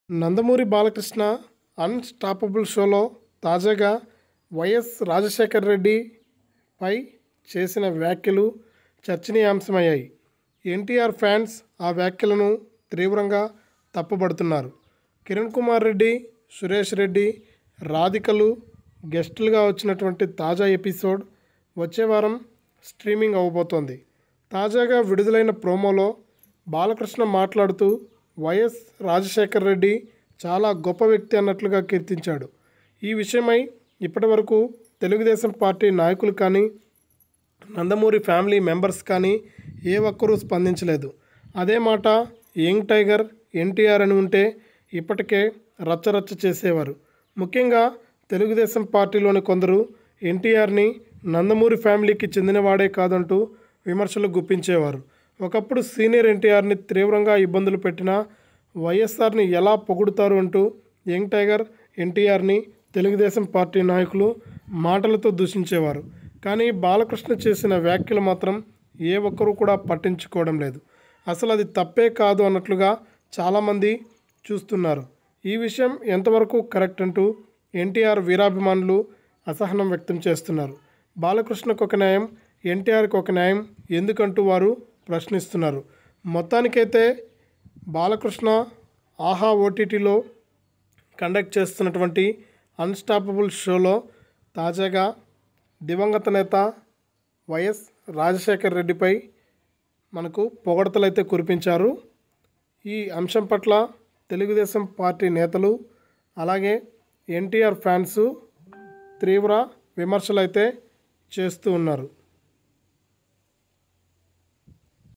Nandamuri Balakrishna unstoppable షోలో తాజాగా YS Rajasekhara Reddy పై చేసిన వ్యాఖ్యలు చర్చనీయాంశమయ్యాయి ఎన్టీఆర్ ఫ్యాన్స్ ఆ వ్యాఖ్యలను తీవ్రంగా తప్పుపడుతున్నారు కిరణ్ కుమార్ రెడ్డి సురేష్ రెడ్డి రాధికలు గెస్టులుగా వచ్చినటువంటి తాజా ఎపిసోడ్ వచ్చే వారం స్ట్రీమింగ్ అవ్వబోతోంది తాజాగా విడుదలైన ప్రోమోలో బాలకృష్ణ మాట్లాడుతూ వైఎస్ రాజశేఖర్ రెడ్డి చాలా గొప్ప వ్యక్తి అన్నట్లుగా కీర్తించాడు ఈ విషయమై ఇప్పటివరకు తెలుగుదేశం పార్టీ నాయకులు కానీ నందమూరి ఫ్యామిలీ మెంబర్స్ కానీ ఏ ఒక్కరూ స్పందించలేదు అదే మాట యంగ్ టైగర్ ఎన్టీఆర్ అని ఉంటే ఇప్పటికే రచ్చరచ్చ చేసేవారు ముఖ్యంగా తెలుగుదేశం పార్టీలోని కొందరు ఎన్టీఆర్ని నందమూరి ఫ్యామిలీకి చెందినవాడే కాదంటూ విమర్శలు గుప్పించేవారు ఒకప్పుడు సీనియర్ ఎన్టీఆర్ని తీవ్రంగా ఇబ్బందులు పెట్టిన వైఎస్ఆర్ని ఎలా పొగుడుతారు అంటూ యంగ్ టైగర్ ఎన్టీఆర్ని తెలుగుదేశం పార్టీ నాయకులు మాటలతో దూషించేవారు కానీ బాలకృష్ణ చేసిన వ్యాఖ్యలు మాత్రం ఏ ఒక్కరూ కూడా పట్టించుకోవడం లేదు అసలు అది తప్పే కాదు అన్నట్లుగా చాలామంది చూస్తున్నారు ఈ విషయం ఎంతవరకు కరెక్ట్ అంటూ ఎన్టీఆర్ వీరాభిమానులు అసహనం వ్యక్తం చేస్తున్నారు బాలకృష్ణకు ఒక న్యాయం ఎన్టీఆర్కి ఒక న్యాయం ఎందుకంటూ వారు ప్రశ్నిస్తున్నారు మొత్తానికైతే బాలకృష్ణ ఆహా ఓటీటీలో కండక్ట్ చేస్తున్నటువంటి అన్స్టాపబుల్ షోలో తాజాగా దివంగత నేత వైఎస్ రాజశేఖర్ రెడ్డిపై మనకు పొగడతలైతే కురిపించారు ఈ అంశం పట్ల తెలుగుదేశం పార్టీ నేతలు అలాగే ఎన్టీఆర్ ఫ్యాన్స్ తీవ్ర విమర్శలు అయితే చేస్తూ ఉన్నారు